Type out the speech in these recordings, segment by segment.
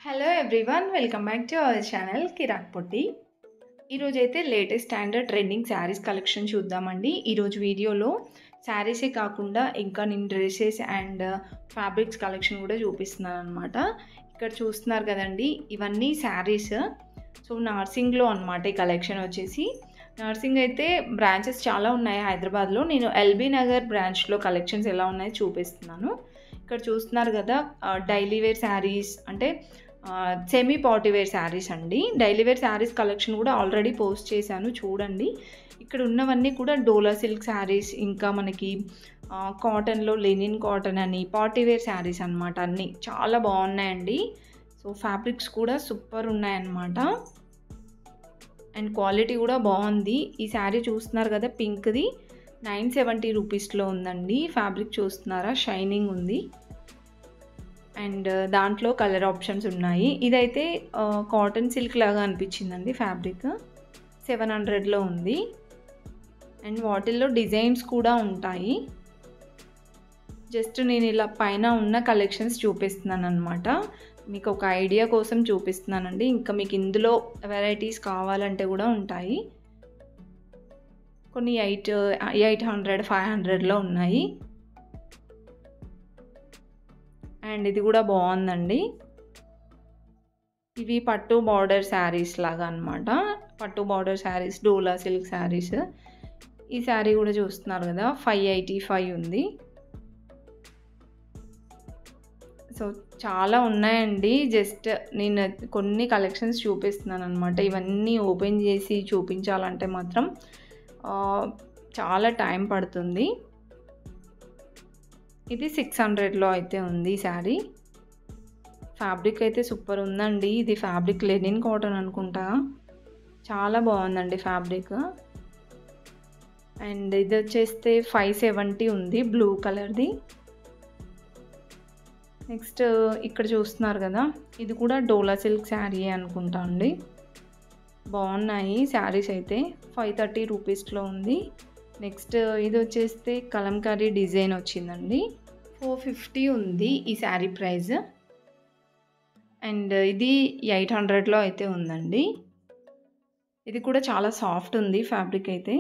hello everyone welcome back to our channel Kiraak Potti ఈరోజు అయితే latest standard trending sarees collection చూద్దామండి ఈరోజు వీడియోలో శారీసే కాకుండా ఇంకా నేను డ్రెస్సెస్ అండ్ ఫ్యాబ్రిక్స్ కలెక్షన్ కూడా చూపిస్తున్నాను అనమాట ఇక్కడ చూస్తున్నారు కదండి ఇవన్నీ శారీస్ సో నర్సింగ్లో అనమాట ఈ కలెక్షన్ వచ్చేసి నర్సింగ్ అయితే బ్రాంచెస్ చాలా ఉన్నాయి హైదరాబాద్లో నేను ఎల్బీ నగర్ బ్రాంచ్లో కలెక్షన్స్ ఎలా ఉన్నాయో చూపిస్తున్నాను ఇక్కడ చూస్తున్నారు కదా డైలీ వేర్ శారీస్ అంటే సెమీ పార్టీ వేర్ శారీస్ అండి డైలీ వేర్ శారీస్ కలెక్షన్ కూడా ఆల్రెడీ పోస్ట్ చేశాను చూడండి ఇక్కడ ఉన్నవన్నీ కూడా డోలా సిల్క్ శారీస్ ఇంకా మనకి కాటన్లో లెనిన్ కాటన్ అని పార్టీ వేర్ శారీస్ అనమాట అన్నీ చాలా బాగున్నాయండి సో ఫ్యాబ్రిక్స్ కూడా సూపర్ ఉన్నాయన్నమాట అండ్ క్వాలిటీ కూడా బాగుంది ఈ శారీ చూస్తున్నారు కదా పింక్ది నైన్ సెవెంటీ రూపీస్లో ఉందండి ఫ్యాబ్రిక్ చూస్తున్నారా షైనింగ్ ఉంది అండ్ దాంట్లో కలర్ ఆప్షన్స్ ఉన్నాయి ఇదైతే కాటన్ సిల్క్ లాగా అనిపించిందండి ఫ్యాబ్రిక్ సెవెన్ హండ్రెడ్లో ఉంది అండ్ వాటిల్లో డిజైన్స్ కూడా ఉంటాయి జస్ట్ నేను ఇలా పైన ఉన్న కలెక్షన్స్ చూపిస్తున్నాను అనమాట మీకు ఒక ఐడియా కోసం చూపిస్తున్నానండి ఇంకా మీకు ఇందులో వెరైటీస్ కావాలంటే కూడా ఉంటాయి కొన్ని ఎయిట్ ఎయిట్ హండ్రెడ్ ఫైవ్ హండ్రెడ్లో ఉన్నాయి అండ్ ఇది కూడా బాగుందండి ఇవి పట్టు బార్డర్ శారీస్ లాగా అనమాట పట్టు border sarees Dola silk sarees ఈ శారీ కూడా చూస్తున్నారు కదా ఫైవ్ ఎయిటీ ఫైవ్ ఉంది సో చాలా ఉన్నాయండి జస్ట్ నేను కొన్ని కలెక్షన్స్ చూపిస్తున్నాను అనమాట ఇవన్నీ ఓపెన్ చేసి చూపించాలంటే మాత్రం చాలా టైం పడుతుంది ఇది సిక్స్ హండ్రెడ్లో అయితే ఉంది శారీ ఫ్యాబ్రిక్ అయితే సూపర్ ఉందండి ఇది ఫ్యాబ్రిక్ లెనిన్ కాటన్ అనుకుంటా చాలా బాగుందండి ఫ్యాబ్రిక్ అండ్ ఇది వచ్చేస్తే ఫైవ్ సెవెంటీ ఉంది బ్లూ కలర్ది నెక్స్ట్ ఇక్కడ చూస్తున్నారు కదా ఇది కూడా డోలా సిల్క్ శారీ అనుకుంటా అండి బాగున్నాయి శారీస్ అయితే ఫైవ్ థర్టీ రూపీస్లో ఉంది నెక్స్ట్ ఇది వచ్చేస్తే కలంకారీ డిజైన్ వచ్చిందండి ఫోర్ ఫిఫ్టీ ఉంది ఈ శారీ ప్రైస్ అండ్ ఇది ఎయిట్ హండ్రెడ్లో అయితే ఉందండి ఇది కూడా చాలా సాఫ్ట్ ఉంది ఫ్యాబ్రిక్ అయితే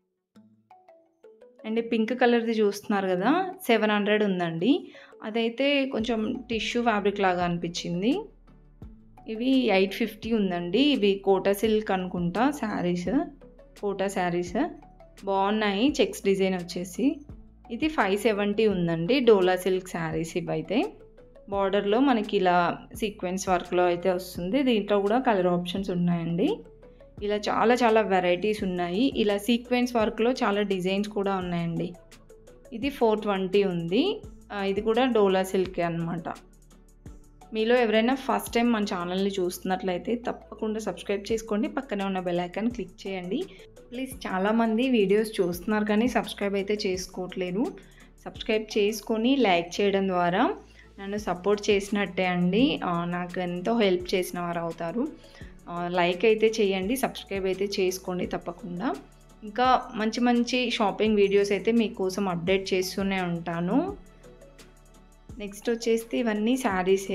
అండ్ పింక్ కలర్ది చూస్తున్నారు కదా సెవెన్ హండ్రెడ్ ఉందండి అదైతే కొంచెం టిష్యూ ఫ్యాబ్రిక్ లాగా అనిపించింది ఇవి ఎయిట్ ఫిఫ్టీ ఉందండి ఇవి కోటా సిల్క్ అనుకుంటా శారీస్ కోటా శారీస్ బాగున్నాయి చెక్స్ డిజైన్ వచ్చేసి ఇది ఫైవ్ సెవెంటీ ఉందండి డోలా సిల్క్ శారీస్ ఇవైతే బార్డర్లో మనకి ఇలా సీక్వెన్స్ వర్క్లో అయితే వస్తుంది దీంట్లో కూడా కలర్ ఆప్షన్స్ ఉన్నాయండి ఇలా చాలా చాలా వెరైటీస్ ఉన్నాయి ఇలా సీక్వెన్స్ వర్క్లో చాలా డిజైన్స్ కూడా ఉన్నాయండి ఇది ఫోర్ ట్వంటీ ఉంది ఇది కూడా డోలా సిల్క్ అనమాట మీలో ఎవరైనా ఫస్ట్ టైం మన ఛానల్ని చూస్తున్నట్లయితే తప్పకుండా సబ్స్క్రైబ్ చేసుకోండి పక్కనే ఉన్న బెల్ ఐకాన్ క్లిక్ చేయండి ప్లీజ్ చాలామంది వీడియోస్ చూస్తున్నారు కానీ సబ్స్క్రైబ్ అయితే చేసుకోవట్లేదు సబ్స్క్రైబ్ చేసుకొని లైక్ చేయడం ద్వారా నన్ను సపోర్ట్ చేసినట్టే అండి నాకు ఎంతో హెల్ప్ చేసిన వారు అవుతారు లైక్ అయితే చేయండి సబ్స్క్రైబ్ అయితే చేసుకోండి తప్పకుండా ఇంకా మంచి మంచి షాపింగ్ వీడియోస్ అయితే మీకోసం అప్డేట్ చేస్తూనే ఉంటాను నెక్స్ట్ వచ్చేసి ఇవన్నీ శారీసే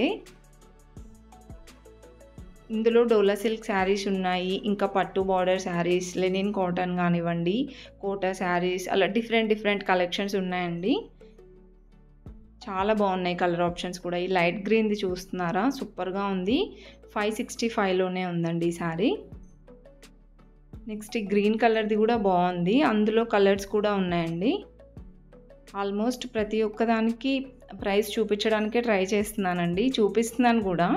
ఇందులో డోలా సిల్క్ శారీస్ ఉన్నాయి ఇంకా పట్టు బార్డర్ శారీస్ లెనిన్ కాటన్ కానివ్వండి కోటా శారీస్ అలా డిఫరెంట్ డిఫరెంట్ కలెక్షన్స్ ఉన్నాయండి చాలా బాగున్నాయి కలర్ ఆప్షన్స్ కూడా ఈ లైట్ గ్రీన్ది చూస్తున్నారా సూపర్గా ఉంది ఫైవ్ సిక్స్టీ ఫైవ్లోనే ఉందండి ఈ శారీ నెక్స్ట్ ఈ గ్రీన్ కలర్ది కూడా బాగుంది అందులో కలర్స్ కూడా ఉన్నాయండి ఆల్మోస్ట్ ప్రతి ఒక్కదానికి ప్రైస్ చూపించడానికే ట్రై చేస్తున్నానండి చూపిస్తున్నాను కూడా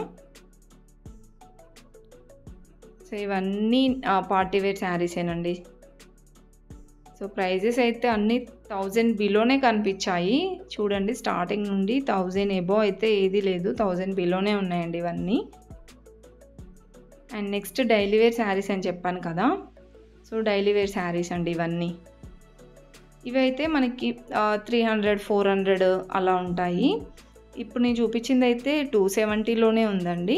సో ఇవన్నీ పార్టీ వేర్ శారీసేనండి సో ప్రైజెస్ అయితే అన్నీ థౌజండ్ బిలోనే కనిపించాయి చూడండి స్టార్టింగ్ నుండి థౌజండ్ ఎబో అయితే ఏది లేదు థౌజండ్ బిలోనే ఉన్నాయండి ఇవన్నీ and next daily wear sarees అని చెప్పాను కదా సో డైలీ వేర్ శారీస్ అండి ఇవన్నీ ఇవైతే మనకి త్రీ హండ్రెడ్ ఫోర్ హండ్రెడ్ అలా ఉంటాయి ఇప్పుడు నేను చూపించింది అయితే టూ సెవెంటీలోనే ఉందండి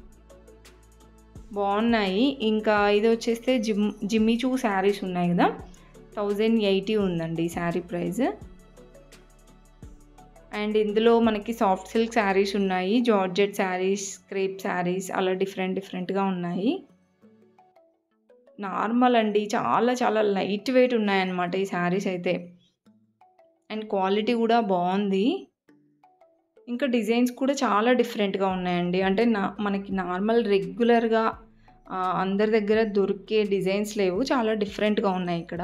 బాగున్నాయి ఇంకా ఇది వచ్చేస్తే జిమ్ జిమ్మి చూ శారీస్ ఉన్నాయి కదా థౌజండ్ ఎయిటీ ఉందండి శారీ ప్రైస్ అండ్ ఇందులో మనకి సాఫ్ట్ సిల్క్ శారీస్ ఉన్నాయి జార్జెట్ శారీస్ క్రేప్ శారీస్ అలా డిఫరెంట్ డిఫరెంట్గా ఉన్నాయి నార్మల్ అండి చాలా చాలా లైట్ వెయిట్ ఉన్నాయన్నమాట ఈ శారీస్ అయితే అండ్ క్వాలిటీ కూడా బాగుంది ఇంకా డిజైన్స్ కూడా చాలా డిఫరెంట్గా ఉన్నాయండి అంటే నా మనకి నార్మల్ రెగ్యులర్గా అందరి దగ్గర దొరికే డిజైన్స్ లేవు చాలా డిఫరెంట్గా ఉన్నాయి ఇక్కడ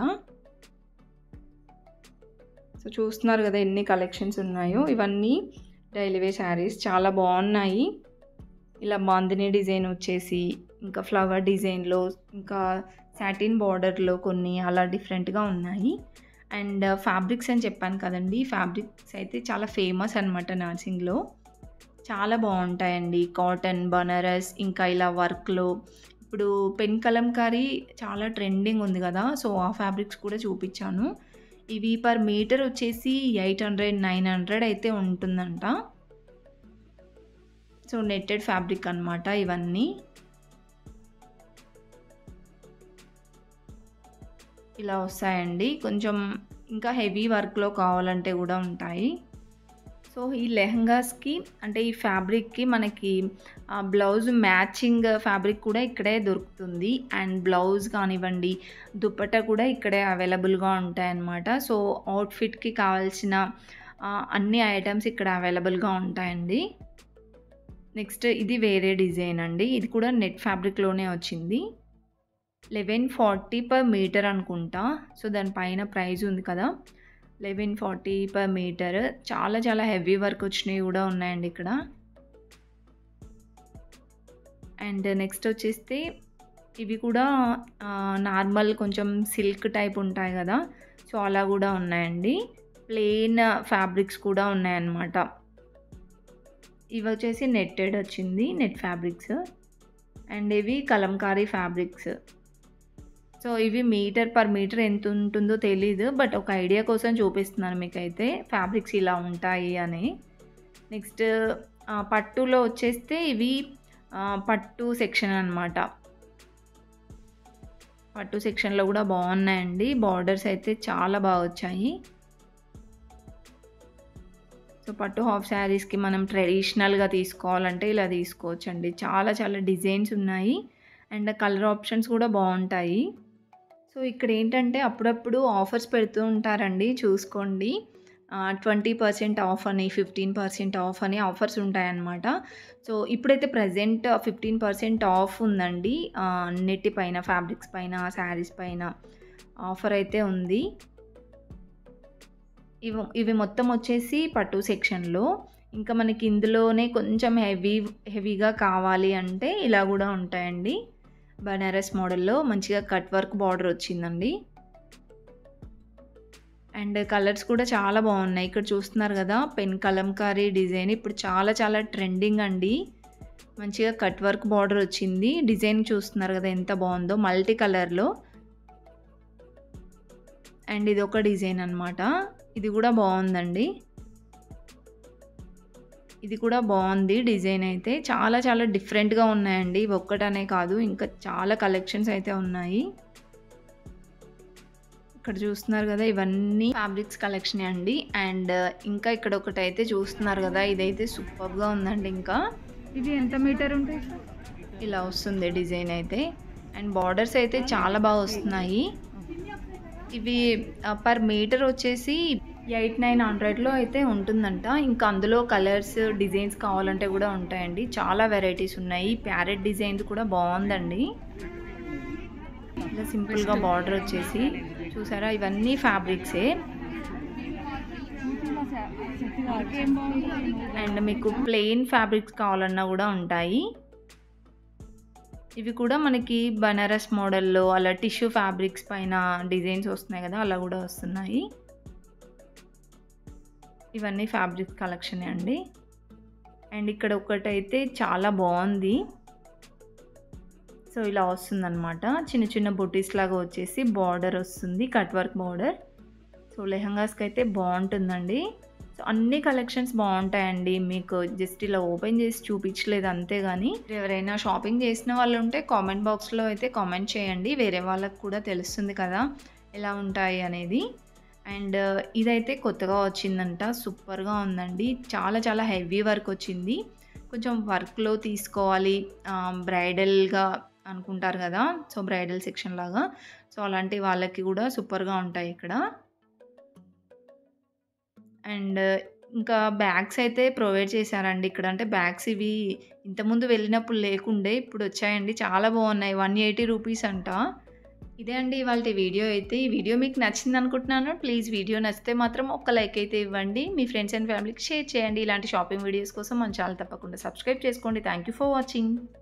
సో చూస్తున్నారు కదా ఎన్ని కలెక్షన్స్ ఉన్నాయో ఇవన్నీ డైలీవే శారీస్ చాలా బాగున్నాయి ఇలా బాందిని డిజైన్ వచ్చేసి ఇంకా ఫ్లవర్ డిజైన్లో ఇంకా సాటిన్ బార్డర్లో కొన్ని అలా డిఫరెంట్గా ఉన్నాయి అండ్ ఫ్యాబ్రిక్స్ అని చెప్పాను కదండి ఫ్యాబ్రిక్స్ అయితే చాలా ఫేమస్ అనమాట నర్సింగ్లో చాలా బాగుంటాయండి కాటన్ బనారస్ ఇంకా ఇలా వర్క్లో ఇప్పుడు పెన్ కలంకారీ చాలా ట్రెండింగ్ ఉంది కదా సో ఆ ఫ్యాబ్రిక్స్ కూడా చూపించాను ఇవి పర్ మీటర్ వచ్చేసి ఎయిట్ హండ్రెడ్ నైన్ హండ్రెడ్ అయితే ఉంటుందంట సో నెట్టెడ్ ఫ్యాబ్రిక్ అనమాట ఇవన్నీ ఇలా వస్తాయండి కొంచెం ఇంకా హెవీ వర్క్లో కావాలంటే కూడా ఉంటాయి సో ఈ లెహంగాస్కి అంటే ఈ ఫ్యాబ్రిక్కి మనకి బ్లౌజ్ మ్యాచింగ్ ఫ్యాబ్రిక్ కూడా ఇక్కడే దొరుకుతుంది అండ్ బ్లౌజ్ కానివ్వండి దుప్పట కూడా ఇక్కడే అవైలబుల్గా ఉంటాయన్నమాట సో అవుట్ఫిట్కి కావాల్సిన అన్ని ఐటమ్స్ ఇక్కడ అవైలబుల్గా ఉంటాయండి నెక్స్ట్ ఇది వేరే డిజైన్ అండి ఇది కూడా నెట్ ఫ్యాబ్రిక్లోనే వచ్చింది లెవెన్ ఫార్టీ పర్ మీటర్ అనుకుంటా సో దానిపైన ప్రైస్ ఉంది కదా లెవెన్ ఫార్టీ పర్ మీటర్ చాలా చాలా హెవీ వర్క్ వచ్చినవి కూడా ఉన్నాయండి ఇక్కడ అండ్ నెక్స్ట్ వచ్చేస్తే ఇవి కూడా నార్మల్ కొంచెం సిల్క్ టైప్ ఉంటాయి కదా సో అలా కూడా ఉన్నాయండి ప్లెయిన్ ఫ్యాబ్రిక్స్ కూడా ఉన్నాయన్నమాట ఇవి వచ్చేసి నెట్టెడ్ వచ్చింది నెట్ ఫ్యాబ్రిక్స్ అండ్ ఇవి కలంకారీ ఫ్యాబ్రిక్స్ సో ఇవి మీటర్ పర్ మీటర్ ఎంత ఉంటుందో తెలీదు బట్ ఒక ఐడియా కోసం చూపిస్తున్నాను మీకైతే ఫ్యాబ్రిక్స్ ఇలా ఉంటాయి అని నెక్స్ట్ పట్టులో వచ్చేస్తే ఇవి పట్టు సెక్షన్ అనమాట పట్టు సెక్షన్లో కూడా బాగున్నాయండి బార్డర్స్ అయితే చాలా బాగా వచ్చాయి సో పట్టు హాఫ్ శారీస్కి మనం ట్రెడిషనల్గా తీసుకోవాలంటే ఇలా తీసుకోవచ్చండి చాలా చాలా డిజైన్స్ ఉన్నాయి అండ్ కలర్ ఆప్షన్స్ కూడా బాగుంటాయి సో ఇక్కడ ఏంటంటే అప్పుడప్పుడు ఆఫర్స్ పెడుతూ ఉంటారండి చూసుకోండి ట్వంటీ పర్సెంట్ ఆఫ్ అని ఫిఫ్టీన్ పర్సెంట్ ఆఫ్ అని ఆఫర్స్ ఉంటాయన్నమాట సో ఇప్పుడైతే ప్రజెంట్ ఫిఫ్టీన్ పర్సెంట్ ఆఫ్ ఉందండి నెట్టి పైన ఫ్యాబ్రిక్స్ పైన శారీస్ పైన ఆఫర్ అయితే ఉంది ఇవి ఇవి మొత్తం వచ్చేసి పట్టు సెక్షన్లో ఇంకా మనకి ఇందులోనే కొంచెం హెవీ హెవీగా కావాలి అంటే ఇలా కూడా ఉంటాయండి బనారస్ మోడల్లో మంచిగా కట్ వర్క్ బార్డర్ వచ్చిందండి అండ్ కలర్స్ కూడా చాలా బాగున్నాయి ఇక్కడ చూస్తున్నారు కదా పెన్ కలంకారీ డిజైన్ ఇప్పుడు చాలా చాలా ట్రెండింగ్ అండి మంచిగా కట్ వర్క్ బార్డర్ వచ్చింది డిజైన్ చూస్తున్నారు కదా ఎంత బాగుందో మల్టీ కలర్లో అండ్ ఇది ఒక డిజైన్ అనమాట ఇది కూడా బాగుందండి ఇది కూడా బాగుంది డిజైన్ అయితే చాలా చాలా డిఫరెంట్గా ఉన్నాయండి ఒక్కటనే కాదు ఇంకా చాలా కలెక్షన్స్ అయితే ఉన్నాయి ఇక్కడ చూస్తున్నారు కదా ఇవన్నీ ఫ్యాబ్రిక్స్ కలెక్షన్ అండి అండ్ ఇంకా ఇక్కడ ఒకటి అయితే చూస్తున్నారు కదా ఇదైతే సూపర్గా ఉందండి ఇంకా ఇది ఎంత మీటర్ ఉంటాయి ఇలా వస్తుంది డిజైన్ అయితే అండ్ బార్డర్స్ అయితే చాలా బాగా వస్తున్నాయి ఇవి పర్ మీటర్ వచ్చేసి ఎయిట్ నైన్ హండ్రెడ్లో అయితే ఉంటుందంట ఇంకా అందులో కలర్స్ డిజైన్స్ కావాలంటే కూడా ఉంటాయండి చాలా వెరైటీస్ ఉన్నాయి ప్యారెట్ డిజైన్స్ కూడా బాగుందండి ఇలా సింపుల్గా బార్డర్ వచ్చేసి చూసారా ఇవన్నీ ఫ్యాబ్రిక్సే అండ్ మీకు ప్లెయిన్ ఫ్యాబ్రిక్స్ కావాలన్నా కూడా ఉంటాయి ఇవి కూడా మనకి బనారస్ మోడల్లో అలా టిష్యూ ఫ్యాబ్రిక్స్ పైన డిజైన్స్ వస్తున్నాయి కదా అలా కూడా వస్తున్నాయి ఇవన్నీ ఫ్యాబ్రిక్ కలెక్షన్ అండి అండ్ ఇక్కడ ఒకటైతే చాలా బాగుంది సో ఇలా వస్తుందన్నమాట చిన్న చిన్న బొటీస్ లాగా వచ్చేసి బార్డర్ వస్తుంది కట్ వర్క్ బార్డర్ సో లెహంగాస్కి అయితే బాగుంటుందండి సో అన్ని కలెక్షన్స్ బాగుంటాయండి మీకు జస్ట్ ఇలా ఓపెన్ చేసి చూపించలేదు అంతే కానీ ఎవరైనా షాపింగ్ చేసిన వాళ్ళు ఉంటే కామెంట్ బాక్స్లో అయితే కామెంట్ చేయండి వేరే వాళ్ళకి కూడా తెలుస్తుంది కదా ఎలా ఉంటాయి అనేది అండ్ ఇదైతే కొత్తగా వచ్చిందంట సూపర్గా ఉందండి చాలా చాలా హెవీ వర్క్ వచ్చింది కొంచెం వర్క్లో తీసుకోవాలి బ్రైడల్గా అనుకుంటారు కదా సో బ్రైడల్ సెక్షన్ లాగా సో అలాంటి వాళ్ళకి కూడా సూపర్గా ఉంటాయి ఇక్కడ అండ్ ఇంకా బ్యాగ్స్ అయితే ప్రొవైడ్ చేశారండి ఇక్కడ అంటే బ్యాగ్స్ ఇవి ఇంతకుముందు వెళ్ళినప్పుడు లేకుండే ఇప్పుడు వచ్చాయండి చాలా బాగున్నాయి వన్ ఎయిటీ రూపీస్ అంట ఇదే అండి ఇవాళ వీడియో అయితే ఈ వీడియో మీకు నచ్చింది అనుకుంటున్నాను ప్లీజ్ వీడియో నచ్చితే మాత్రం ఒక లైక్ అయితే ఇవ్వండి మీ ఫ్రెండ్స్ అండ్ ఫ్యామిలీకి షేర్ చేయండి ఇలాంటి షాపింగ్ వీడియోస్ కోసం మన ఛానల్ తప్పకుండా సబ్స్క్రైబ్ చేసుకోండి థ్యాంక్ యూ ఫర్ వాచింగ్